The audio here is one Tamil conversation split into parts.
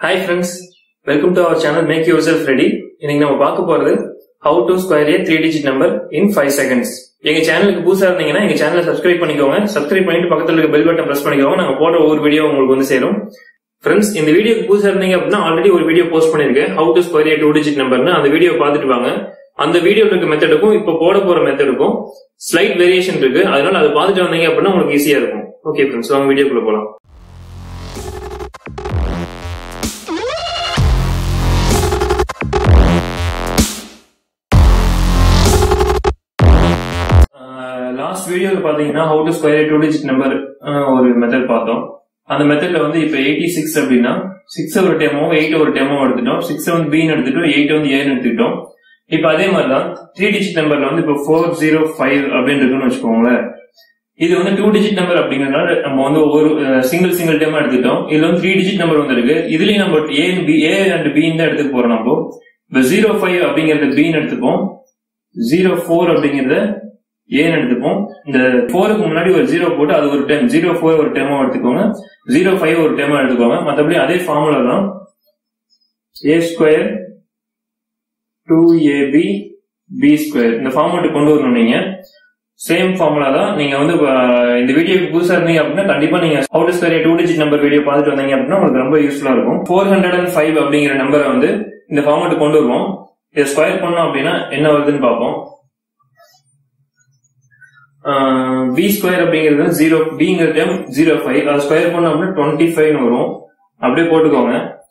hi friends welcome to our channel make yourself ready இன்னைக்கு நம்ம பார்க்க போறது how to square a three digit number in five seconds எங்க சேனலுக்கு புதுசா இருந்தீங்கன்னா எங்க சேனலை சப்ஸ்கிரைப் பண்ணிக்கோங்க சப்ஸ்கிரைப் பண்ணிட்டு பக்கத்துல இருக்க பெல் பட்டன் பிரஸ் பண்ணிக்கோங்க நாங்க போடுற ஒவ்வொரு வீடியோ உங்களுக்கு வந்து சேரும் ஃப்ரெண்ட்ஸ் இந்த வீடியோக்கு புதுசா இருந்தீங்க அப்படின்னா ஆல்ரெடி ஒரு வீடியோ போஸ்ட் பண்ணிருக்கேன் how to square a two digit நம்பர்னு அந்த வீடியோ பார்த்துட்டு வாங்க அந்த வீடியோல இருக்க மெத்தடுக்கும் இப்போ போட போற மெத்தடுக்கும் ஸ்லைட் வேரியேஷன் இருக்கு அதனால அதை பார்த்துட்டு வந்தீங்க அப்படின்னா உங்களுக்கு ஈஸியா இருக்கும் ஓகே ஃப்ரெண்ட்ஸ் வாங்க வீடியோக்குள்ள போலாம் லாஸ்ட் வீடியோல பாத்தீங்கன்னா how to square two digit number ஒரு மெத்தட் பார்த்தோம் அந்த மெத்தட்ல வந்து இப்ப எயிட்டி சிக்ஸ் அப்படின்னா சிக்ஸ் ஒரு டெமோ எயிட் ஒரு டெமோ எடுத்துட்டோம் சிக்ஸ் வந்து பின்னு எடுத்துட்டோம் எயிட் வந்து ஏன்னு எடுத்துக்கிட்டோம் இப்ப அதே மாதிரிதான் த்ரீ டிஜிட் நம்பர்ல வந்து இப்போ ஃபோர் ஜீரோ ஃபைவ் அப்படின்னு இருக்குன்னு வச்சுக்கோங்களேன் இது வந்து டூ டிஜிட் நம்பர் அப்படிங்கறதுனால நம்ம வந்து ஒரு சிங்கிள் சிங்கிள் டேமா எடுத்துட்டோம் இதுல வந்து த்ரீ டிஜிட் நம்பர் வந்திருக்கு இதுலயும் நம்ம ஏ பி ஏ அண்ட் பின்னு தான் எடுத்துக்க போறோம் நம்ம இப்ப ஜீரோ ஃபைவ் அப்படிங்கறது பின்னு எடுத்துப்போம் ஜீரோ ஃபோர் அப்படிங்கறத ஏன்னு எடுத்துப்போம் இந்த ஃபோருக்கு முன்னாடி ஒரு ஜீரோ போட்டு அது ஒரு டைம் ஜீரோ ஃபோர் ஒரு டைமா எடுத்துக்கோங்க ஜீரோ ஃபைவ் ஒரு டைமா எடுத்துக்கோங்க மற்றபடி அதே ஃபார்முலா தான் A square two AB B square இந்த ஃபார்மேட் கொண்டு வரணும் நீங்க சேம் ஃபார்முலா தான் நீங்க வந்து இந்த வீடியோக்கு புதுசா இருந்தீங்க அப்படின்னா கண்டிப்பா நீங்க out square two digit number video பார்த்துட்டு வந்தீங்க அப்படின்னா உங்களுக்கு ரொம்ப யூஸ்ஃபுல்லா இருக்கும் ஃபோர் ஹண்ட்ரட் அண்ட் ஃபைவ் அப்படிங்கிற நம்பரை வந்து இந்த ஃபார்மேட் கொண்டு வருவோம் இதை ஸ்கொயர் பண்ணோம் அப்படின்னா என்ன வருதுன்னு பார்ப்போம் பி ஸ்கொயர் அப்படிங்கிறது ஜீரோ பிங்கிற டைம் ஜீரோ ஃபைவ் அது ஸ்கொயர் பண்ணோம் அப்படின்னா டுவெண்ட்டி ஃபைவ்னு வரும் அப்படியே போட்டுக்கோங்க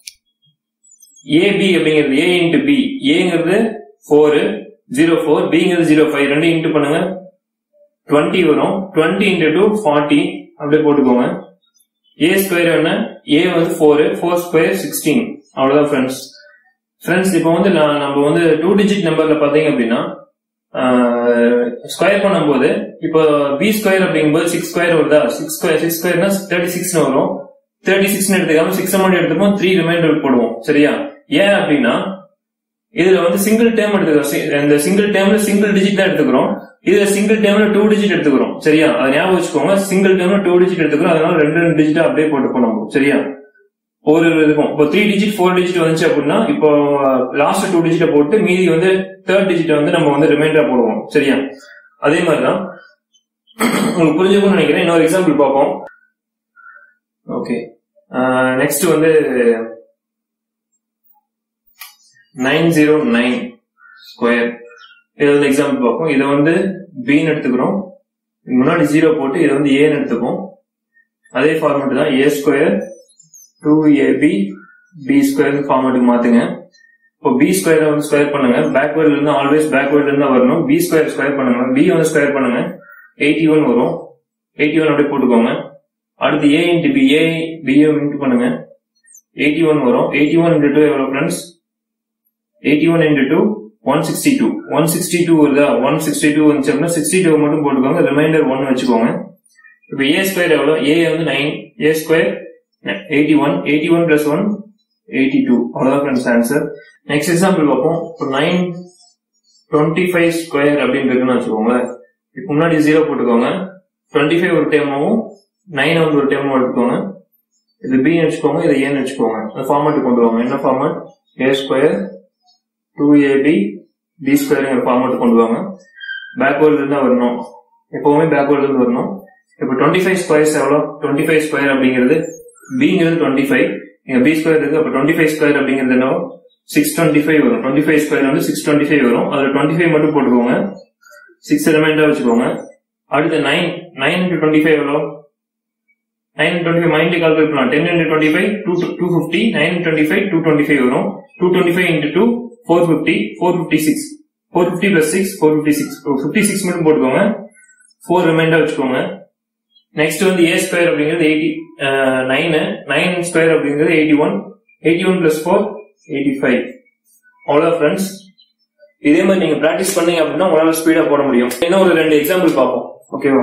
ஏபி அப்படிங்கிறது ஏ இன்ட்டு பி ஏங்கிறது ஃபோரு ஜீரோ ஃபோர் பிங்கிறது ஜீரோ ஃபைவ் ரெண்டு இன்ட்டு பண்ணுங்க டுவெண்ட்டி வரும் டுவெண்ட்டி இன்ட்டு டூ ஃபார்ட்டி அப்படியே போட்டுக்கோங்க ஏ ஸ்கொயர் என்ன ஏ வந்து ஃபோரு ஃபோர் ஸ்கொயர் சிக்ஸ்டீன் அவ்வளவுதான் ஃப்ரெண்ட்ஸ் ஃப்ரெண்ட்ஸ் இப்போ வந்து நான் நம்ம வந்து டூ டிஜிட் நம்பர்ல பாத்தீங்க அப்படின்னா ஸ்கொயர் பண்ணும்போது இப்போ பி ஸ்கொயர் அப்படிங்கும்போது சிக்ஸ் ஸ்கொயர் வருதா சிக்ஸ் ஸ்கொயர் சிக்ஸ் ஸ்கொயர்னா தேர்ட்டி சிக்ஸ் வரும் தேர்ட்டி சிக்ஸ் எடுத்துக்காம சிக்ஸ் அமௌண்ட் எடுத்துப்போம் த்ரீ ரிமைண்டர் போடுவோம் சரியா ஏன் அப்படின்னா இதுல வந்து சிங்கிள் டேம் எடுத்துக்கிறோம் இந்த சிங்கிள் டேம்ல சிங்கிள் டிஜிட் தான் எடுத்துக்கிறோம் இதுல சிங்கிள் டேம்ல டூ டிஜிட் எடுத்துக்கிறோம் சரியா அதை ஞாபகம் வச்சுக்கோங்க சிங்கிள் டேம்ல டூ டிஜிட் எடுத்துக்கிறோம் அதனால ரெண்டு ரெண்டு டிஜிட் அப்படியே போட்டு நம்ம சரியா ஒரு இதுக்கும் இப்போ த்ரீ டிஜிட் ஃபோர் டிஜிட் வந்துச்சு அப்படின்னா இப்போ லாஸ்ட் டூ டிஜிட்டை போட்டு மீதி வந்து தேர்ட் டிஜிட்டை வந்து நம்ம வந்து ரிமைண்டரா போடுவோம் சரியா அதே மாதிரிதான் உங்களுக்கு புரிஞ்சுக்கணும்னு நினைக்கிறேன் இன்னொரு எக்ஸாம்பிள் பார்ப்போம் ஓகே நெக்ஸ்ட் வந்து நைன் ஜீரோ நைன் ஸ்கொயர் இது வந்து எக்ஸாம்பிள் பார்ப்போம் இதை வந்து பின்னு எடுத்துக்கிறோம் முன்னாடி ஜீரோ போட்டு இதை வந்து ஏன்னு எடுத்துப்போம் அதே ஃபார்மேட் தான் A square two AB B square ஃபார்மேட்டுக்கு மாத்துங்க இப்போ பி ஸ்கொயர் வந்து ஸ்கொயர் பண்ணுங்க பேக்வேர்ட்ல இருந்து ஆல்வேஸ் பேக்வேர்ட்ல இருந்து வரணும் பி ஸ்கொயர் ஸ்கொயர் பண்ணுங்க பி வந்து ஸ்கொயர் பண்ணுங்க எயிட்டி ஒன் வரும் எயிட்டி ஒன் அப்படியே போட்டுக்கோங்க அடுத்து A into B A BA into பண்ணுங்க எயிட்டி ஒன் வரும் எயிட்டி ஒன் இன்ட்டு டூ எவ்வளோ friends eighty one into two one sixty two one sixty two வருதா ஒன் சிக்ஸ்டி டூ வந்துச்சு அப்படின்னா சிக்ஸ்டி டூ மட்டும் போட்டுக்கோங்க ரிமைண்டர் ஒன் வச்சுக்கோங்க இப்போ ஏ ஸ்கொயர் எவ்வளோ ஏ வந்து nine A square eighty one eighty one plus one eighty two அவ்வளோதான் ஃப்ரெண்ட்ஸ் ஆன்சர் நெக்ஸ்ட் எக்ஸாம்பிள் பார்ப்போம் இப்போ நைன் டுவெண்ட்டி ஃபைவ் ஸ்கொயர் அப்படின்னு இருக்குன்னு வச்சுக்கோங்களேன் இப்போ முன்னாடி ஜீரோ போட்டுக்கோங்க டுவெண்ட்டி ஃபைவ் ஒரு டைமாவும் நைன் வந்து ஒரு டைமும் எடுத்துக்கோங்க இது பி வச்சுக்கோங்க இது ஏன்னு வச்சுக்கோங்க அந்த ஃபார்மேட் கொண்டு வாங்க என்ன format A square two AB B square format கொண்டு வாங்க பேக்வேர்ட்ல இருந்து வரணும் எப்பவுமே பேக்வேர்ட்ல இருந்து வரணும் இப்போ டுவெண்ட்டி ஃபைவ் ஸ்கொயர்ஸ் எவ்வளோ டுவெண்ட்டி ஃபைவ் ஸ்கொயர் அப்படிங்கிறது பிங்கிறது டுவெண்ட்டி ஃபைவ் இங்க பி ஸ்கொயர் இருக்கு அப்போ டுவெண்ட்டி ஃபைவ் ஸ்கொயர் அப்படிங்கிறது என்ன சிக்ஸ் டுவெண்ட்டி ஃபைவ் வரும் டுவெண்ட்டி ஃபைவ் ஸ்கொயர் வந்து சிக்ஸ் டுவெண்ட்டி ஃபைவ் வரும் அதுல டுவெண்ட்டி ஃபைவ் மட்டும் போட்டுக்கோங்க சிக்ஸ் ரிமைண்டா வச்சுக்கோங்க அடுத்து nine nine into twenty five எவ்வளோ நைன் டுவெண்ட்டி ஃபைவ் மைண்ட்லி கால்குலேட் பண்ணலாம் ten into twenty five two two fifty nine twenty five two twenty five வரும் two twenty five into two four fifty four fifty six four fifty plus six four fifty six fifty six மட்டும் போட்டுக்கோங்க ஃபோர் ரிமைண்டா வச்சுக்கோங்க நெக்ஸ்ட் வந்து ஏ ஸ்கொயர் அப்படிங்கிறது எயிட்டி நைனு நைன் ஸ்கொயர் அப்படிங்கிறது eighty one eighty one plus four eighty five அவ்வளோ ஃப்ரெண்ட்ஸ் இதே மாதிரி நீங்க ப்ராக்டிஸ் பண்ணீங்க அப்படின்னா உங்களால ஸ்பீடா போட முடியும் இன்னும் ஒரு ரெண்டு எக்ஸாம்பிள் பார்ப்போம் ஓகேவா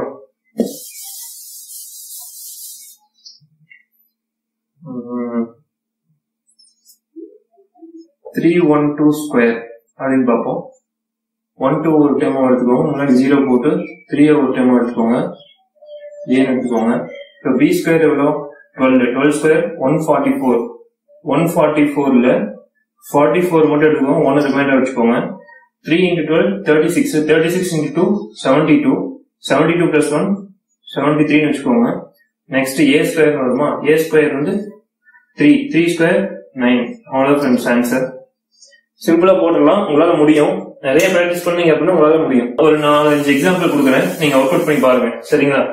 த்ரீ ஒன் டூ ஸ்கொயர் அப்படின்னு பார்ப்போம் ஒன் டூ ஒரு டைம் எடுத்துக்கோங்க முன்னாடி ஜீரோ போட்டு த்ரீ ஒரு டைம் எடுத்துக்கோங்க ஏன்னு எடுத்துக்கோங்க இப்போ பி ஸ்கொயர் எவ்வளோ twelve twelve square one forty four one forty ஃபோர்ல ஃபார்ட்டி ஃபோர் மட்டும் எடுத்துக்கோங்க ஒன் ரிமைண்டர் வச்சுக்கோங்க three into twelve thirty six thirty six into two seventy two seventy two plus one seventy த்ரீன்னு வச்சுக்கோங்க நெக்ஸ்ட் ஏ ஸ்கொயர் வருமா ஏ ஸ்கொயர் வந்து த்ரீ த்ரீ ஸ்கொயர் நைன் அவ்வளோ ஃப்ரெண்ட்ஸ் ஆன்சர் சிம்பிளா போட்டுடலாம் உங்களால முடியும் நிறைய ப்ராக்டிஸ் பண்ணீங்க அப்படின்னா உங்களால முடியும் ஒரு நாலஞ்சு எக்ஸாம்பிள் கொடுக்குறேன் நீங்க ஒர்க் அவுட் பண்ணி பாருங்க சரிங்களா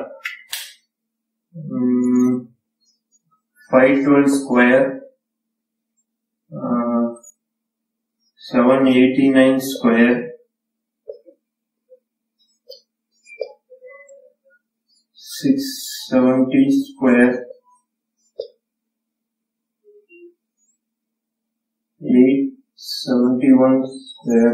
five twelve square seven eighty nine square six seventy square eight seventy one square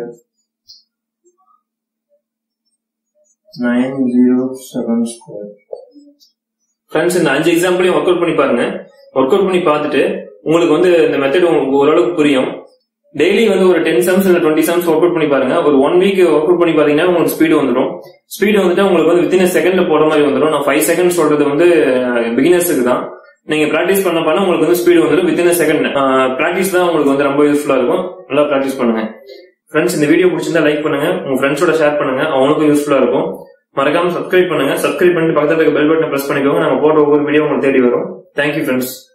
nine zero seven square friends இந்த அஞ்சு எக்ஸாம்பிளையும் ஒர்க் அவுட் பண்ணி பாருங்க ஒர்க் அவுட் பண்ணி பார்த்துட்டு உங்களுக்கு வந்து இந்த மெத்தட் உங்களுக்கு ஓரளவுக்கு புரியும் டெய்லி வந்து ஒரு டென் சம்ஸ் இல்ல டுவெண்ட்டி சம்ஸ் ஒர்க் அவுட் பண்ணி பாருங்க ஒரு ஒன் வீக் ஒர்க் அவுட் பண்ணி பாத்தீங்கன்னா உங்களுக்கு ஸ்பீடு வந்துடும் ஸ்பீடு வந்துட்டு உங்களுக்கு வந்து வித்தின் செகண்ட்ல போற மாதிரி வந்துடும் நான் ஃபைவ் செகண்ட் சொல்றது வந்து பிகினர்ஸுக்கு தான் நீங்க பிராக்டிஸ் பண்ண பண்ண உங்களுக்கு வந்து ஸ்பீடு வந்துடும் வித்தின் செகண்ட் பிராக்டிஸ் தான் உங்களுக்கு வந்து ரொம்ப யூஸ்ஃபுல்லா இருக்கும் நல்லா பிராக்டிஸ் பண்ணுங்க ஃப்ரெண்ட்ஸ் இந்த வீடியோ பிடிச்சிருந்தா லைக் பண்ணுங்க உங்க ஃப்ரெண்ட்ஸோட ஷேர் பண்ணுங்க அவங்களுக்கும் யூஸ்ஃபுல்லா இருக்கும் மறக்காம சப்ஸ்கிரைப் பண்ணுங்க சப்ஸ்கிரைப் பண்ணிட்டு பக்கத்துல இருக்க பெல் பட்டனை பிரஸ் பண்ணிக்கோங்க நம்ம போடுற ஒவ்வொரு வீடியோ உங்களுக்கு தேடி வரும் தேங்க்யூ ஃப்ரெண்ட்ஸ்